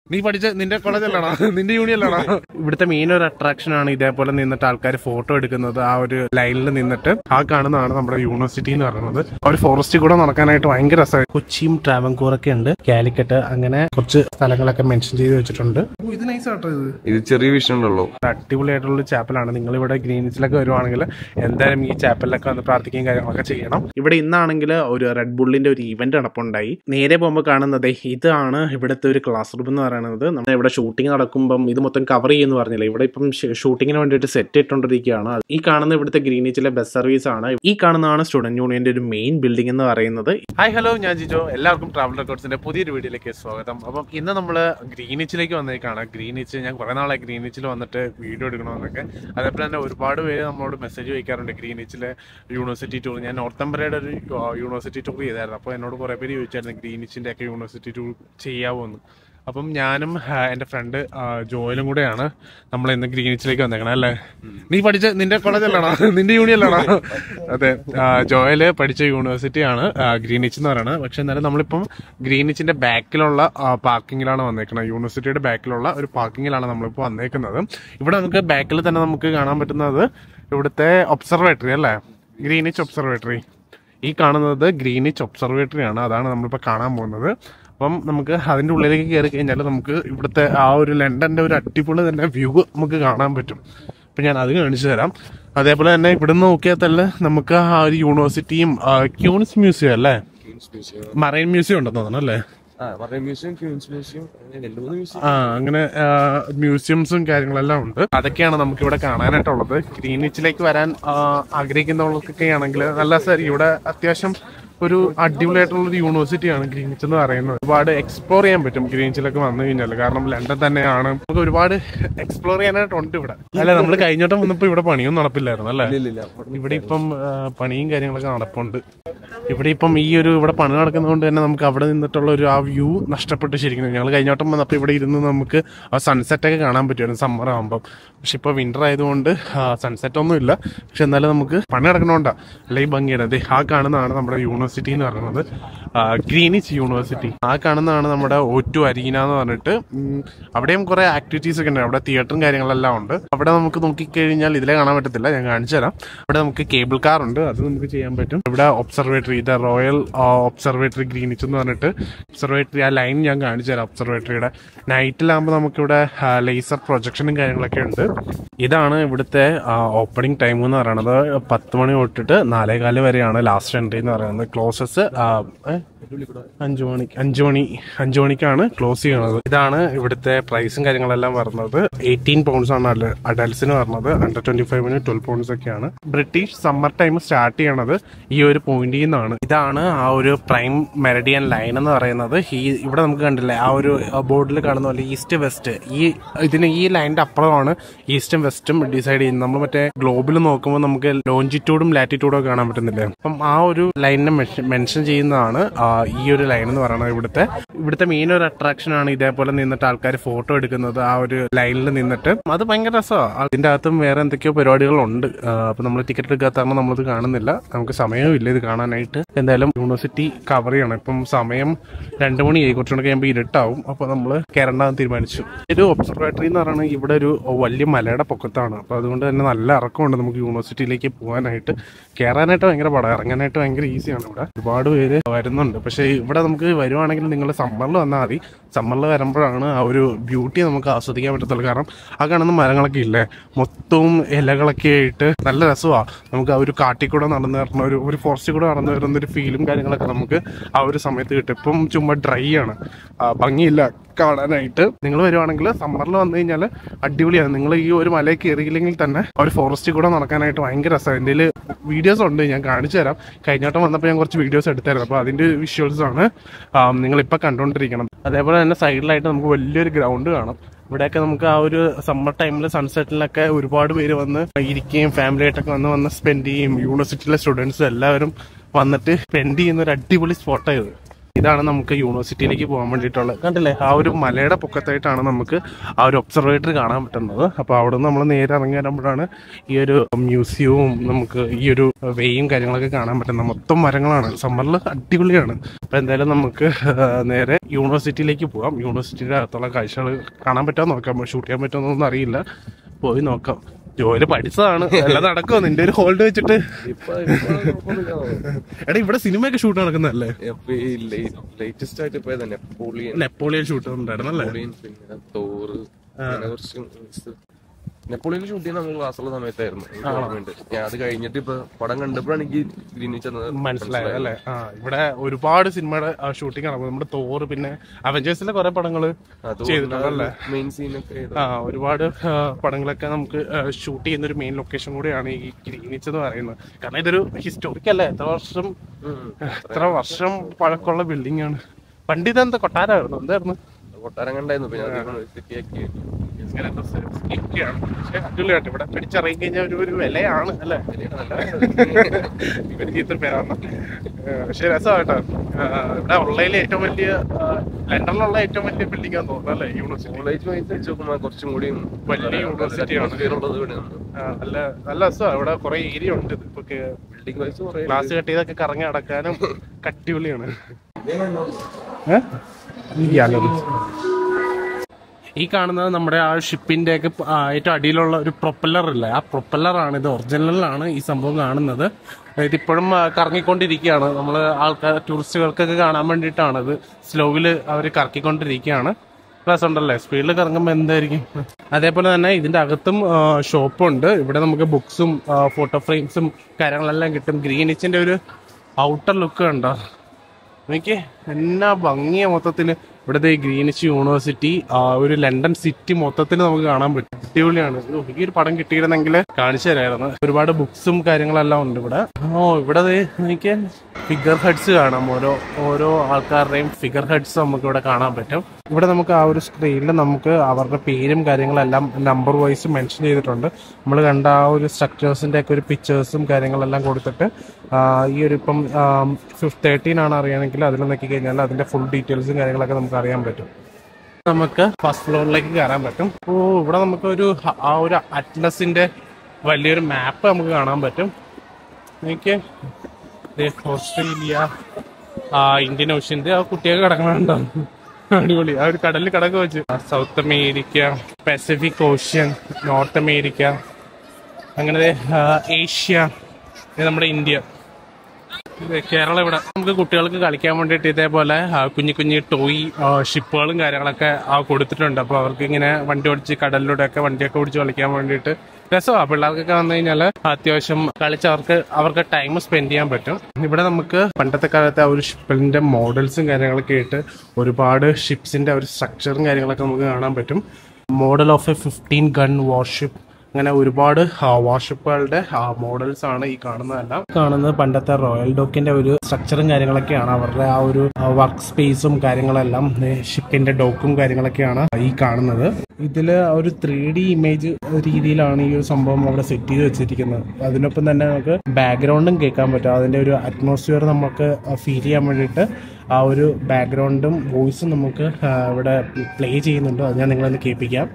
നീ പഠിച്ച നിന്റെ കോളേജല്ലാണോ നിന്റെ യൂണിയനിലാണോ ഇവിടുത്തെ മെയിൻ ഒരു അട്രാക്ഷൻ ആണ് ഇതേപോലെ നിന്നിട്ട് ആൾക്കാർ ഫോട്ടോ എടുക്കുന്നത് ആ ഒരു ലൈനിൽ നിന്നിട്ട് ആ കാണുന്നതാണ് നമ്മുടെ യൂണിവേഴ്സിറ്റി എന്ന് പറയുന്നത് ആ ഒരു ഫോറസ്റ്റിൽ കൂടെ നടക്കാനായിട്ട് ഭയങ്കര രസമായി കൊച്ചിയും ട്രാവൻകൂർ ഒക്കെ ഉണ്ട് കാലിക്കറ്റ് അങ്ങനെ കുറച്ച് സ്ഥലങ്ങളൊക്കെ മെൻഷൻ ചെയ്ത് വെച്ചിട്ടുണ്ട് ഓ, ഇത് നൈസ് ആട്ടോ ഇത് ഇത് ചെറിയ വിഷയമുള്ളൂ അടിപൊളിയായിട്ടുള്ള ചാപ്പലാണ് നിങ്ങൾ ഇവിടെ ഗ്രീനിച്ചിലൊക്കെ വരുവാണെങ്കിൽ എന്തായാലും ഈ ചാപ്പലിലൊക്കെ വന്ന് പ്രാർത്ഥിക്കുകയും കാര്യങ്ങളൊക്കെ ചെയ്യണം ഇവിടെ ഇന്നാണെങ്കിൽ ഒരു റെഡ് ബുള്ളിന്റെ ഒരു ഇവന്റ് നടപ്പുണ്ടായി നേരെ പോകുമ്പോൾ കാണുന്നത് ഇതാണ് ഇവിടുത്തെ ഒരു ക്ലാസ് റൂം എന്ന് പറയുന്നത് നമ്മൾ ഇവിടെ ഷൂട്ടിംഗ് നടക്കുമ്പം ഇത് മൊത്തം കവർ ചെയ്യുമെന്ന് പറഞ്ഞില്ല ഇവിടെ ഇപ്പം ഷൂട്ടിങ്ങിന് വേണ്ടിയിട്ട് സെറ്റ് ഇട്ടുകൊണ്ടിരിക്കുകയാണ് ഈ കാണുന്ന ഇവിടുത്തെ ഗ്രീനിച്ചിലെ ബസ് സർവീസ് ആണ് ഈ കാണുന്നതാണ് സ്റ്റുഡന്റ് യൂണിയന്റെ ഒരു മെയിൻ ബിൽഡിംഗ് എന്ന് പറയുന്നത് ഹായ് ഹലോ ഞാൻ ജിജോ എല്ലാവർക്കും ട്രാവൽ റെക്കോർഡ്സിന്റെ പുതിയൊരു വീഡിയോയിലേക്ക് സ്വാഗതം അപ്പം ഇന്ന് നമ്മൾ ഗ്രീനിച്ചിലേക്ക് വന്നേക്കാണ് ഗ്രീനിച്ച് ഞാൻ കുറെ നാളെ ഗ്രീനിച്ചിൽ വന്നിട്ട് വീഡിയോ എടുക്കണമെന്നൊക്കെ അതേപോലെ തന്നെ ഒരുപാട് പേര് നമ്മളോട് മെസ്സേജ് ചോദിക്കാറുണ്ട് ഗ്രീനിച്ചിലെ യൂണിവേഴ്സിറ്റി ടൂർ ഞാൻ നോർത്തംബരയുടെ ഒരു യൂണിവേഴ്സിറ്റി ടൂർ ചെയ്തായിരുന്നു അപ്പോൾ എന്നോട് കുറെ പേര് ചോദിച്ചായിരുന്നു ഗ്രീനിച്ചിന്റെ ഒക്കെ യൂണിവേഴ്സിറ്റി ടൂർ ചെയ്യാവോ എന്ന് അപ്പം ഞാനും ആ, എൻ്റെ ഫ്രണ്ട് ജോയലും കൂടെയാണ് നമ്മൾ ഇന്ന് ഗ്രീനിച്ചിലേക്ക് വന്നേക്കണം അല്ലേ നീ പഠിച്ച നിന്റെ കോളേജല്ലാണോ നിന്റെ യൂണിയനിലാണോ അതെ ആ, ജോയല് പഠിച്ച യൂണിവേഴ്സിറ്റിയാണ് ആ, ഗ്രീനിച്ച് എന്ന് പറയുന്നത് പക്ഷെ എന്നാലും നമ്മളിപ്പം ഗ്രീനിച്ചിന്റെ ബാക്കിലുള്ള പാർക്കിങ്ങിലാണ് വന്നേക്കുന്നത് യൂണിവേഴ്സിറ്റിയുടെ ബാക്കിലുള്ള ഒരു പാർക്കിങ്ങിലാണ് നമ്മളിപ്പോൾ വന്നേക്കുന്നത് ഇവിടെ നമുക്ക് ബാക്കിൽ തന്നെ നമുക്ക് കാണാൻ പറ്റുന്നത് ഇവിടുത്തെ ഒബ്സർവേറ്ററി അല്ലേ ഗ്രീനിച്ച് ഒബ്സർവേറ്ററി ഈ കാണുന്നത് ഗ്രീനിച്ച് ഒബ്സർവേറ്ററി ആണ് അതാണ് നമ്മളിപ്പോൾ കാണാൻ പോകുന്നത് അപ്പം നമുക്ക് അതിൻ്റെ ഉള്ളിലേക്ക് കയറി കഴിഞ്ഞാൽ നമുക്ക് ഇവിടുത്തെ ആ ഒരു ലണ്ടൻ്റെ ഒരു അടിപൊളി തന്നെ വ്യൂ നമുക്ക് കാണാൻ പറ്റും അപ്പം ഞാൻ അത് കാണിച്ചു തരാം അതേപോലെ തന്നെ ഇവിടുന്ന് നോക്കിയാൽ തന്നെ നമുക്ക് ആ ഒരു യൂണിവേഴ്സിറ്റിയും ക്യൂൺസ് മ്യൂസിയം അല്ലേ മറൈൻ മ്യൂസിയം ഉണ്ടെന്ന് തോന്നുന്നു അല്ലേ ആ മറൈൻ മ്യൂസിയം ക്യൂൻസ് മ്യൂസിയം അങ്ങനെ രണ്ട് മൂന്ന് മ്യൂസിയം ആ അങ്ങനെ ആ, മ്യൂസിയംസും കാര്യങ്ങളെല്ലാം ഉണ്ട് അതൊക്കെയാണ് നമുക്ക് ഇവിടെ കാണാനായിട്ടുള്ളത് ഗ്രീനിച്ചിലേക്ക് വരാൻ ആ, ആഗ്രഹിക്കുന്നവർക്കൊക്കെ ആണെങ്കിൽ നല്ല രസമായിരിക്കും ഇവിടെ അത്യാവശ്യം ഒരു അടിപൊളിയായിട്ടുള്ള ഒരു യൂണിവേഴ്സിറ്റിയാണ് ഗ്രീനിച്ച് എന്ന് പറയുന്നത് ഒരുപാട് എക്സ്പ്ലോർ ചെയ്യാൻ പറ്റും ഗ്രീനിച്ചിലൊക്കെ വന്നു കഴിഞ്ഞാൽ കാരണം ലണ്ടൻ തന്നെയാണ് നമുക്ക് ഒരുപാട് എക്സ്പ്ലോർ ചെയ്യാനായിട്ടുണ്ട് ഇവിടെ അല്ല നമ്മൾ കഴിഞ്ഞോട്ടം വന്നപ്പോൾ ഇവിടെ പണിയൊന്നും നടപ്പില്ലായിരുന്നു അല്ലേ ഇല്ലില്ല ഇവിടെ ഇപ്പം ആ, പണിയും കാര്യങ്ങളൊക്കെ നടപ്പുണ്ട് ഇവിടെ ഇപ്പം ഈ ഒരു ഇവിടെ പണി നടക്കുന്നതുകൊണ്ട് തന്നെ നമുക്ക് അവിടെ നിന്നിട്ടുള്ള ഒരു ആ വ്യൂ നഷ്ടപ്പെട്ട് ശരിക്കും ഞങ്ങൾ കഴിഞ്ഞോട്ടം വന്നപ്പോൾ ഇവിടെ ഇരുന്ന് നമുക്ക് ആ സൺസെറ്റ് ഒക്കെ കാണാൻ പറ്റുമായിരുന്നു സമ്മർ ആകുമ്പം പക്ഷെ ഇപ്പോൾ വിന്റർ ആയതുകൊണ്ട് സൺസെറ്റ് ഒന്നും ഇല്ല പക്ഷെ എന്നാലും നമുക്ക് പണി നടക്കണോണ്ടാ അല്ലെങ്കിൽ ഭംഗിയാണ് ദേ ആ കാണുന്നതാണ് നമ്മുടെ യൂണിവേഴ്സിറ്റി എന്ന് പറയുന്നത് ഗ്രീനിച്ച് യൂണിവേഴ്സിറ്റി ആ കാണുന്നതാണ് നമ്മുടെ ഒ ടു അരീന എന്ന് പറഞ്ഞിട്ട് ഉം, അവിടെയും കുറെ ആക്ടിവിറ്റീസ് ഒക്കെ ഉണ്ട് അവിടെ തിയേറ്ററും കാര്യങ്ങളെല്ലാം ഉണ്ട് അവിടെ നമുക്ക് നോക്കിക്കഴിഞ്ഞാൽ ഇതിലെ കാണാൻ പറ്റത്തില്ല ഞാൻ കാണിച്ചു തരാം അവിടെ നമുക്ക് കേബിൾ കാർ ഉണ്ട് അത് നമുക്ക് ചെയ്യാൻ പറ്റും ഇവിടെ ഒബ്സർവേറ്ററി ഇത് റോയൽ ഒബ്സർവേറ്ററി ഗ്രീനിച്ച് എന്ന് പറഞ്ഞിട്ട് ഒബ്സർവേറ്ററി ആ ലൈൻ ഞാൻ കാണിച്ചു തരാം ഒബ്സർവേറ്ററിയുടെ നൈറ്റിലാകുമ്പോൾ നമുക്കിവിടെ ലേസർ പ്രൊജക്ഷനും കാര്യങ്ങളൊക്കെ ഉണ്ട് ഇതാണ് ഇവിടുത്തെ ഓപ്പണിംഗ് ടൈം എന്ന് പറയുന്നത് പത്ത് മണി തൊട്ടിട്ട് നാലേകാല് വരെയാണ് ലാസ്റ്റ് എൻട്രി എന്ന് പറയുന്നത് ക്ലോസസ് അഞ്ചു മണി അഞ്ചു മണി അഞ്ചു മണിക്കാണ് ക്ലോസ് ചെയ്യുന്നത് ഇതാണ് ഇവിടുത്തെ പ്രൈസും കാര്യങ്ങളെല്ലാം വരുന്നത് എയ്റ്റീൻ പൗണ്ട്സ് ആണ് അഡൽസിന് വരുന്നത് അണ്ടർ ട്വന്റി ഫൈവിന് ട്വൽവ് പൗണ്ട്സ് ഒക്കെയാണ് ബ്രിട്ടീഷ് സമ്മർ ടൈം സ്റ്റാർട്ട് ചെയ്യണത് ഈ ഒരു പോയിന്റിൽ നിന്നാണ് ഇതാണ് ആ ഒരു പ്രൈം മെറഡിയൻ ലൈൻ എന്ന് പറയുന്നത് ഈ ഇവിടെ നമുക്ക് കണ്ടില്ലേ ആ ഒരു ബോർഡിൽ കാണുന്ന പോലെ ഈസ്റ്റ് വെസ്റ്റ് ഈ ഇതിന് ഈ ലൈനിന്റെ അപ്പുറമാണ് ഈസ്റ്റും വെസ്റ്റും ഡിസൈഡ് ചെയ്യുന്നത് നമ്മൾ മറ്റേ ഗ്ലോബിൽ നോക്കുമ്പോൾ നമുക്ക് ലോഞ്ചിറ്റ്യൂഡും ലാറ്റിറ്റ്യൂഡും ഒക്കെ കാണാൻ പറ്റുന്നില്ലേ അപ്പം ആ ഒരു ലൈനിനെ മെൻഷൻ ചെയ്യുന്നതാണ് ആ, ഈ ഒരു ലൈൻ എന്ന് പറയുന്നത് ഇവിടുത്തെ ഇവിടുത്തെ മെയിൻ ഒരു അട്രാക്ഷൻ ആണ് ഇതേപോലെ നിന്നിട്ട് ആൾക്കാർ ഫോട്ടോ എടുക്കുന്നത് ആ ഒരു ലൈനിൽ നിന്നിട്ട് അത് ഭയങ്കര രസമാണ് അതിന്റെ അകത്തും വേറെ എന്തൊക്കെയോ പരിപാടികളുണ്ട് ആ, അപ്പൊ നമ്മൾ ടിക്കറ്റ് എടുക്കാത്തതാണ് നമ്മളത് കാണുന്നില്ല നമുക്ക് സമയവും ഇല്ല ഇത് കാണാനായിട്ട് എന്തായാലും യൂണിവേഴ്സിറ്റി കവർ ചെയ്യണം ഇപ്പം സമയം രണ്ടു മണിയായി കുറച്ചുകൂടെ കഴിയുമ്പോൾ ഇരുട്ടാവും അപ്പൊ നമ്മൾ കയറേണ്ടെന്ന് തീരുമാനിച്ചു ഒരു ഒബ്സർവേറ്ററി എന്ന് പറയുന്നത് ഇവിടെ ഒരു വലിയ മലയുടെ പൊക്കത്താണ് അപ്പൊ അതുകൊണ്ട് തന്നെ നല്ല ഇറക്കമുണ്ട് നമുക്ക് യൂണിവേഴ്സിറ്റിയിലേക്ക് പോകാനായിട്ട് കയറാനായിട്ട് ഭയങ്കര പടം ഇറങ്ങാനായിട്ട് ഭയങ്കര ഈസിയാണ് ഇവിടെ ഒരുപാട് പേര് വരുന്നുണ്ട് പക്ഷേ ഇവിടെ നമുക്ക് വരുവാണെങ്കിൽ നിങ്ങൾ സമ്മറിൽ വന്നാൽ മതി സമ്മറിൽ വരുമ്പോഴാണ് ആ ഒരു ബ്യൂട്ടി നമുക്ക് ആസ്വദിക്കാൻ പറ്റത്തുള്ളൂ കാരണം ആ കാണുന്ന മരങ്ങളൊക്കെ ഇല്ലേ മൊത്തവും ഇലകളൊക്കെ ആയിട്ട് നല്ല രസമാണ് നമുക്ക് ആ ഒരു കാട്ടിൽ കൂടെ നടന്നു വരുന്ന ഒരു ഒരു ഫോറസ്റ്റിൽ കൂടെ നടന്നു വരുന്ന ഒരു ഫീലും കാര്യങ്ങളൊക്കെ നമുക്ക് ആ ഒരു സമയത്ത് കിട്ടും ഇപ്പം ചുമ്മാ ഡ്രൈ ആണ് ആ, ഭംഗിയില്ല കാണാനായിട്ട് നിങ്ങൾ വരുവാണെങ്കിൽ സമ്മറിൽ വന്നു കഴിഞ്ഞാൽ അടിപൊളിയാണ് നിങ്ങൾ ഈ ഒരു മലയിൽ കയറിയില്ലെങ്കിൽ തന്നെ ആ ഒരു ഫോറസ്റ്റിൽ കൂടെ നടക്കാനായിട്ട് ഭയങ്കര രസമാണ് എൻ്റെ വീഡിയോസ് ഉണ്ട് ഞാൻ കാണിച്ചു തരാം കഴിഞ്ഞോട്ടം വന്നപ്പോൾ ഞാൻ കുറച്ച് വീഡിയോസ് എടുത്തായിരുന്നു അപ്പോൾ അതിൻ്റെ വിഷ്വൽസ് ആണ് നിങ്ങളിപ്പോൾ കണ്ടുകൊണ്ടിരിക്കണം അതേപോലെ തന്നെ സൈഡിലായിട്ട് നമുക്ക് വലിയൊരു ഗ്രൗണ്ട് കാണാം ഇവിടെയൊക്കെ നമുക്ക് ആ ഒരു സമ്മർ ടൈമിൽ സൺസെറ്റിലൊക്കെ ഒരുപാട് പേര് വന്ന് ഇരിക്കുകയും ഫാമിലി ആയിട്ടൊക്കെ വന്ന് വന്ന് സ്പെൻഡ് ചെയ്യും യൂണിവേഴ്സിറ്റിയിലെ സ്റ്റുഡൻസ് എല്ലാവരും വന്നിട്ട് സ്പെൻഡ് ചെയ്യുന്ന ഒരു അടിപൊളി സ്പോട്ടായത് ഇതാണ് നമുക്ക് യൂണിവേഴ്സിറ്റിയിലേക്ക് പോകാൻ വേണ്ടിയിട്ടുള്ളത് കണ്ടില്ലേ ആ ഒരു മലയുടെ പൊക്കത്തായിട്ടാണ് നമുക്ക് ആ ഒരു ഒബ്സർവേറ്ററി കാണാൻ പറ്റുന്നത് അപ്പോൾ അവിടെ നിന്ന് നമ്മൾ നേരെ ഇറങ്ങി വരുമ്പോഴാണ് ഈ ഒരു മ്യൂസിയവും നമുക്ക് ഈ ഒരു വെയും കാര്യങ്ങളൊക്കെ കാണാൻ പറ്റുന്നത് മൊത്തം മരങ്ങളാണ് സമ്മറിൽ അടിപൊളിയാണ് അപ്പോൾ എന്തായാലും നമുക്ക് ആ, നേരെ യൂണിവേഴ്സിറ്റിയിലേക്ക് പോകാം യൂണിവേഴ്സിറ്റിയുടെ അകത്തുള്ള കാഴ്ചകൾ കാണാൻ പറ്റുമോ നോക്കാം ഷൂട്ട് ചെയ്യാൻ പറ്റുമോ എന്നൊന്നും അറിയില്ല പോയി നോക്കാം ജോലി പഠിച്ചതാണ് എല്ലാം നടക്കുമോ നിന്റെ ഒരു ഹോൾഡ് വെച്ചിട്ട് ഇപ്പൊ ഇപ്പൊ കുഴപ്പമൊന്നുമില്ല. എടാ ഇവിടെ സിനിമയൊക്കെ ഷൂട്ട് നടക്കുന്നതല്ലേ ഇപ്പൊ ഈ ലേറ്റസ്റ്റ് ആയിട്ട് ഇപ്പൊ ഏതാ നെപ്പോളിയൻ നെപ്പോളിയൻ ഷൂട്ട് ഉണ്ടായിരുന്നല്ലേ നെപ്പോളിയൻ പിന്നെ തോറ് അങ്ങനെ കുറച്ച് movies. നെപ്പോളിയൻ ഷൂട്ട് ചെയ്യുന്ന നമ്മൾ ക്ലാസ്സുള്ള സമയത്തായിരുന്നു എനിക്ക് ഓർമ്മയുണ്ട് ഞാൻ അത് കഴിഞ്ഞിട്ട് ഇപ്പൊ പടം കണ്ടപ്പോഴാണ് എനിക്ക് ഗ്രീനിച്ച് മനസ്സിലായത് അല്ലേ ആ ഇവിടെ ഒരുപാട് സിനിമയുടെ ഷൂട്ടിംഗ് നടക്കും നമ്മുടെ തോറ് പിന്നെ അവഞ്ചേഴ്സിലെ കുറെ പടങ്ങള് ചെയ്തിട്ടുണ്ട് അല്ലേ മെയിൻ സീനൊക്കെ ആ ഒരുപാട് ആ, പടങ്ങളൊക്കെ നമുക്ക് ഷൂട്ട് ചെയ്യുന്ന ഒരു മെയിൻ ലൊക്കേഷൻ കൂടിയാണ് ഈ ഗ്രീനിച്ച് എന്ന് പറയുന്നത് കാരണം ഇതൊരു ഹിസ്റ്റോറിക് അല്ലേ എത്ര വർഷം എത്ര വർഷം പഴക്കമുള്ള ബിൽഡിംഗ് ആണ് പണ്ട് ഇതെന്താ കൊട്ടാരമായിരുന്നു എന്തായിരുന്നു കൊട്ടാരം കണ്ടായിരുന്നു പിന്നെ അത് സെറ്റിയാക്കി ഇങ്ങനെ skip ചെയ്യാണ്. പക്ഷേ അടിപൊളിയായിട്ട് ഇവിടെ പിടിച്ചിറങ്ങി കഴിഞ്ഞാൽ ഒരു ഒരു വിലയാണ് അല്ലേ ഇവര് ചീത്ത പേരാണ് പക്ഷെ രസമാട്ടോ ഇവിടെ ഉള്ളതിൽ ഏറ്റവും വലിയ ആ, ലണ്ടനിലുള്ള ഏറ്റവും വലിയ ബിൽഡിംഗ് ആണെന്ന് തോന്നുന്നു അല്ലേ യൂണിവേഴ്സിറ്റി കോളേജ് വൈസ് വെച്ച് നോക്കുമ്പോൾ കുറച്ചും കൂടി വലിയ യൂണിവേഴ്സിറ്റി ആണ് ഉള്ളത് ഇവിടെയാണ് ആ, നല്ല നല്ല രസമാണ് ഇവിടെ കുറെ ഏരിയ ഉണ്ട് ഇപ്പൊ ബിൽഡിംഗ് വൈസ് കുറെ ക്ലാസ് കട്ട് ചെയ്തൊക്കെ കറങ്ങി നടക്കാനും കട്ടിപൊളിയാണ് ഏ? ഇരിക്കാലോ. ഈ കാണുന്നത് നമ്മുടെ ആ ഷിപ്പിന്റെ ഒക്കെ ഏറ്റവും അടിയിലുള്ള ഒരു പ്രൊപ്പല്ലർ ഇല്ല ആ പ്രൊപ്പല്ലർ ആണ് ഇത് ഒറിജിനലാണ് ഈ സംഭവം കാണുന്നത് ഇതിപ്പോഴും ആ, കറങ്ങിക്കൊണ്ടിരിക്കുകയാണ് നമ്മൾ ആൾക്കാർ ടൂറിസ്റ്റുകൾക്കൊക്കെ കാണാൻ വേണ്ടിയിട്ടാണ് ഇത് സ്ലോവിൽ അവർ കറക്കിക്കൊണ്ടിരിക്കുകയാണ് പ്ലസ് ഉണ്ടല്ലേ സ്പീഡിൽ കറങ്ങുമ്പോൾ എന്തായിരിക്കും അതേപോലെ തന്നെ ഇതിന്റെ അകത്തും ഷോപ്പുണ്ട് ഇവിടെ നമുക്ക് ബുക്സും ഫോട്ടോ ഫ്രെയിംസും കാര്യങ്ങളെല്ലാം കിട്ടും ഗ്രീനിച്ചിന്റെ ഒരു ഔട്ടർ ലുക്ക് കണ്ടോ എനിക്ക് എന്നാ ഭംഗിയ മൊത്തത്തില് ഇവിടുത്തെ ഈ ഗ്രീനിച്ച് യൂണിവേഴ്സിറ്റി ആ ഒരു ലണ്ടൻ സിറ്റി മൊത്തത്തിൽ നമുക്ക് കാണാൻ പറ്റും അടിപൊളിയാണ് ഓ, ഈ ഒരു പടം കിട്ടിയിരുന്നെങ്കിൽ കാണിച്ചു തരായിരുന്നു ഒരുപാട് ബുക്സും കാര്യങ്ങളെല്ലാം ഉണ്ട് ഇവിടെ ഓ ഇവിടെ ദേ എനിക്ക് ഫിഗർ ഹെഡ്സ് കാണാം ഓരോ ഓരോ ആൾക്കാരുടെയും ഫിഗർ ഹെഡ്സ് നമുക്ക് ഇവിടെ കാണാൻ പറ്റും ഇവിടെ നമുക്ക് ആ ഒരു സ്ക്രീനിൽ നമുക്ക് അവരുടെ പേരും കാര്യങ്ങളെല്ലാം നമ്പർ വൈസ് മെൻഷൻ ചെയ്തിട്ടുണ്ട് നമ്മൾ കണ്ട ആ ഒരു സ്ട്രക്ചേഴ്സിന്റെ ഒക്കെ ഒരു പിക്ചേഴ്സും കാര്യങ്ങളെല്ലാം കൊടുത്തിട്ട് ആ, ഈ ഒരു ഇപ്പം ഫിഫ്റ്റ് തേർട്ടീൻ ആണ് അറിയണമെങ്കിൽ അതിൽ നോക്കി കഴിഞ്ഞാൽ അതിന്റെ ഫുൾ ഡീറ്റെയിൽസും കാര്യങ്ങളൊക്കെ നമുക്ക് അറിയാൻ പറ്റും നമുക്ക് ഫസ്റ്റ് ഫ്ലോറിലേക്ക് കയറാൻ പറ്റും ഓ ഇവിടെ നമുക്ക് ഒരു ഹ- ആ ഒരു അറ്റ്ലസിന്റെ വലിയൊരു മാപ്പ് നമുക്ക് കാണാൻ പറ്റും എനിക്ക് ദേ ഓസ്ട്രേലിയ ആ ഇന്ത്യൻ ഓഷ്യന്റെ ആ കുട്ടിയൊക്കെ കിടക്കണുണ്ടോ അടിപൊളി ആ ഒരു കടലിൽ കിടക്ക വെച്ച് South America Pacific Ocean North America അങ്ങനെ ദേ, ആ, ഏഷ്യ ഇത് നമ്മുടെ ഇന്ത്യ ഇത് കേരളം ഇവിടെ നമുക്ക് കുട്ടികൾക്ക് കളിക്കാൻ വേണ്ടിയിട്ട് ഇതേപോലെ ആ, കുഞ്ഞു കുഞ്ഞു ടോയ് ആ, ഷിപ്പുകളും കാര്യങ്ങളൊക്കെ ആ, കൊടുത്തിട്ടുണ്ട് അപ്പോൾ അവർക്ക് ഇങ്ങനെ വണ്ടി ഓടിച്ച് കടലിലൂടെ ഒക്കെ വണ്ടിയൊക്കെ ഓടിച്ച് കളിക്കാൻ വേണ്ടിയിട്ട് രസമാണ് പിള്ളേർക്കൊക്കെ വന്നു കഴിഞ്ഞാൽ അത്യാവശ്യം കളിച്ച് അവർക്ക് അവർക്ക് ടൈം സ്പെൻഡ് ചെയ്യാൻ പറ്റും ഇവിടെ നമുക്ക് പണ്ടത്തെ കാലത്തെ ആ ഒരു ഷിപ്പിന്റെ മോഡൽസും കാര്യങ്ങളൊക്കെ ആയിട്ട് ഒരുപാട് ഷിപ്സിന്റെ ഒരു സ്ട്രക്ചറും കാര്യങ്ങളൊക്കെ നമുക്ക് കാണാൻ പറ്റും model of a fifteen gun warship അങ്ങനെ ഒരുപാട് വാർഷിപ്പുകളുടെ മോഡൽസ് ആണ് ഈ കാണുന്നതെല്ലാം കാണുന്നത് പണ്ടത്തെ റോയൽ ഡോക്കിന്റെ ഒരു സ്ട്രക്ചറും കാര്യങ്ങളൊക്കെയാണ് അവരുടെ ആ ഒരു വർക്ക് സ്പേസും കാര്യങ്ങളെല്ലാം ഷിപ്പിന്റെ ഡോക്കും കാര്യങ്ങളൊക്കെയാണ് ഈ കാണുന്നത് ഇതില് ഒരു ത്രീ ഡി ഇമേജ് രീതിയിലാണ് ഈ ഒരു സംഭവം അവിടെ സെറ്റ് ചെയ്ത് വെച്ചിരിക്കുന്നത് അതിനൊപ്പം തന്നെ നമുക്ക് ബാക്ക്ഗ്രൗണ്ടും കേൾക്കാൻ പറ്റും അതിന്റെ ഒരു അറ്റ്മോസ്ഫിയർ നമുക്ക് ഫീൽ ചെയ്യാൻ വേണ്ടിയിട്ട് ആ ഒരു ബാക്ക്ഗ്രൗണ്ടും വോയിസും നമുക്ക് ആ, ഇവിടെ പ്ലേ ചെയ്യുന്നുണ്ട് അത് ഞാൻ നിങ്ങളൊന്ന് കേൾപ്പിക്കാം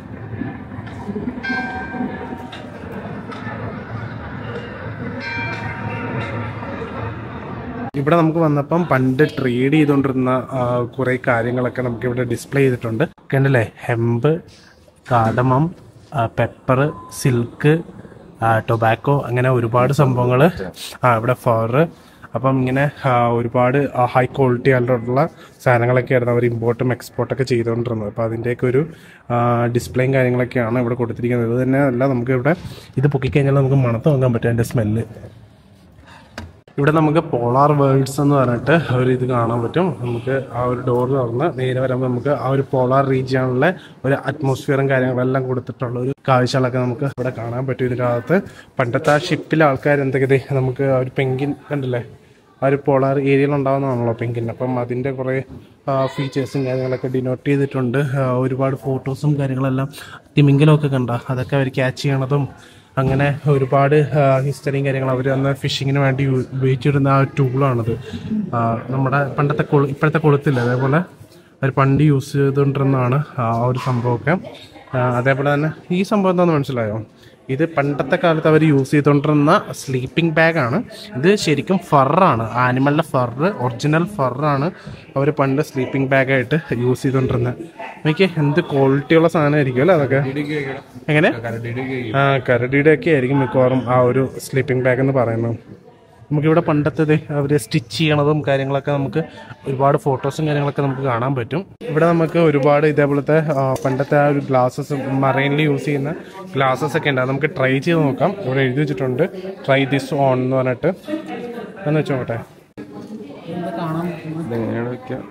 ഇവിടെ നമുക്ക് വന്നപ്പം പണ്ട് ട്രേഡ് ചെയ്തുകൊണ്ടിരുന്ന കുറെ കാര്യങ്ങളൊക്കെ നമുക്ക് ഇവിടെ ഡിസ്പ്ലേ ചെയ്തിട്ടുണ്ട് കണ്ടില്ലേ hemp cardamom pepper silk tobacco അങ്ങനെ ഒരുപാട് സംഭവങ്ങൾ ആ ഇവിടെ ഫർ അപ്പം ഇങ്ങനെ ആ, ഒരുപാട് ഹൈ ക്വാളിറ്റി ആയിട്ടുള്ള സാധനങ്ങളൊക്കെ ആയിരുന്നു അവർ ഇമ്പോർട്ടും എക്സ്പോർട്ടൊക്കെ ചെയ്തുകൊണ്ടിരുന്നത് അപ്പോൾ അതിൻ്റെയൊക്കെ ഒരു ഡിസ്പ്ലേയും കാര്യങ്ങളൊക്കെയാണ് ഇവിടെ കൊടുത്തിരിക്കുന്നത് ഇത് തന്നെ അല്ല നമുക്ക് ഇവിടെ ഇത് പൊക്കിക്കഴിഞ്ഞാൽ നമുക്ക് മണത്ത് നോക്കാൻ പറ്റും അതിൻ്റെ സ്മെല്ല് ഇവിടെ നമുക്ക് പോളാർ വേൾഡ്സ് എന്ന് പറഞ്ഞിട്ട് ഒരു ഇത് കാണാൻ പറ്റും നമുക്ക് ആ ഒരു ഡോർ തുറന്ന് നേരെ വരുമ്പോൾ നമുക്ക് ആ ഒരു പോളാർ റീജിയണിലെ ഒരു അറ്റ്മോസ്ഫിയറും കാര്യങ്ങളെല്ലാം കൊടുത്തിട്ടുള്ള ഒരു കാഴ്ചകളൊക്കെ നമുക്ക് ഇവിടെ കാണാൻ പറ്റും ഇതിനകത്ത് പണ്ടത്തെ ആ ഷിപ്പിലെ ആൾക്കാർ എന്തൊക്കെ ദേ നമുക്ക് ആ ഒരു പെങ്കിൻ കണ്ടില്ലേ ആ ഒരു പോളാർ ഏരിയയിൽ ഉണ്ടാവുന്നതാണല്ലോ പെങ്കിൻ അപ്പം അതിൻ്റെ കുറേ ഫീച്ചേഴ്സും കാര്യങ്ങളൊക്കെ ഡിനോട്ട് ചെയ്തിട്ടുണ്ട് ആ, ഒരുപാട് ഫോട്ടോസും കാര്യങ്ങളെല്ലാം തിമിംഗലമൊക്കെ കണ്ട അതൊക്കെ അവർ ക്യാച്ച് ചെയ്യണതും അങ്ങനെ ഒരുപാട് ഹിസ്റ്ററിയും കാര്യങ്ങളും അവർ അന്ന് ഫിഷിങ്ങിന് വേണ്ടി യു- ഉപയോഗിച്ചിരുന്ന ആ ടൂളാണിത് ആ, നമ്മുടെ പണ്ടത്തെ കൊളു ഇപ്പോഴത്തെ കൊളുത്തില്ല അതേപോലെ അവർ പണ്ട് യൂസ് ചെയ്തുകൊണ്ടിരുന്നതാണ് ആ ഒരു സംഭവമൊക്കെ ആ, അതേപോലെ തന്നെ ഈ സംഭവം എന്താണെന്ന് മനസ്സിലായോ ഇത് പണ്ടത്തെ കാലത്ത് അവർ യൂസ് ചെയ്തുകൊണ്ടിരുന്ന സ്ലീപ്പിംഗ് ബാഗാണ് ഇത് ശരിക്കും ഫറാണ് ആനിമലിൻ്റെ ഫറ് ഒറിജിനൽ ഫറാണ് അവർ പണ്ട് സ്ലീപ്പിംഗ് ബാഗായിട്ട് യൂസ് ചെയ്തുകൊണ്ടിരുന്നത് എനിക്ക് എന്ത് ക്വാളിറ്റിയുള്ള സാധനമായിരിക്കും അല്ലേ അതൊക്കെ എങ്ങനെ ആ കരടിയുടെ ഒക്കെ ആയിരിക്കും മിക്കവാറും ആ ഒരു സ്ലീപ്പിംഗ് ബാഗ് എന്ന് പറയുന്നത് നമുക്കിവിടെ പണ്ടത്തെ അവർ സ്റ്റിച്ച് ചെയ്യണതും കാര്യങ്ങളൊക്കെ നമുക്ക് ഒരുപാട് ഫോട്ടോസും കാര്യങ്ങളൊക്കെ നമുക്ക് കാണാൻ പറ്റും ഇവിടെ നമുക്ക് ഒരുപാട് ഇതേപോലത്തെ ആ, പണ്ടത്തെ ആ ഒരു ഗ്ലാസസ് മറൈനിൽ യൂസ് ചെയ്യുന്ന ഗ്ലാസസ് ഒക്കെ ഉണ്ട് അത് നമുക്ക് ട്രൈ ചെയ്ത് നോക്കാം ഇവിടെ എഴുതി വെച്ചിട്ടുണ്ട് ട്രൈ ദിസ് ഓൺ എന്ന് പറഞ്ഞിട്ട് എന്ന് വെച്ചോട്ടെ ഇതെങ്ങനെയാണ് വെക്കുക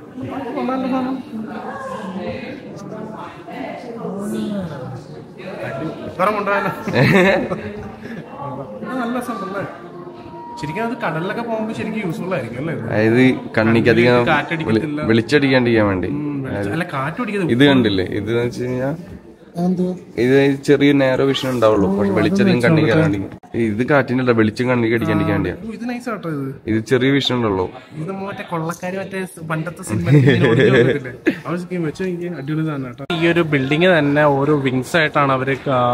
വേറെ കൊണ്ടുപോയാലോ നല്ല സംഭവം ശരിക്കും അത് കടലിലൊക്കെ പോകുമ്പോൾ ശരിക്കും യൂസ്ഫുൾ ആയിരിക്കും അല്ലേ ഇത്? അതായത് കണ്ണിക്ക് അധികം വെളി- കാറ്റടിക്കത്തില്ല. വെളിച്ചടിക്കാണ്ടിരിക്കാൻ വേണ്ടി അല്ല കാറ്റ് പിടിക്കുന്നത് ഇത് കണ്ടില്ലേ ഇത് വെച്ച് കഴിഞ്ഞാൽ ഇത് ചെറിയ നേരോ വിഷൻ ഉണ്ടാവുള്ളൂ പക്ഷെ വെളിച്ചധികം കണ്ണിക്ക് കയറാണ്ടി ഇത് കാറ്റിന്റെ അല്ല വെളിച്ചം കണ്ണിക്ക് അടിക്കാണ്ടിരിക്കാണ്ടിയാ ഓ, ഇത് നൈസ് ആട്ടോ ഇത് ഇത് ചെറിയ വിഷൻ ഉണ്ടല്ലോ ഇത് മറ്റേ കൊള്ളക്കാര് മറ്റേ സ് പണ്ടത്തെ സിനിമ വെച്ച് അടിപൊളി തന്നെ കേട്ടോ ഈ ഒരു ബിൽഡിംഗ് തന്നെ ഓരോ വിങ്സ് ആയിട്ടാണ് അവർ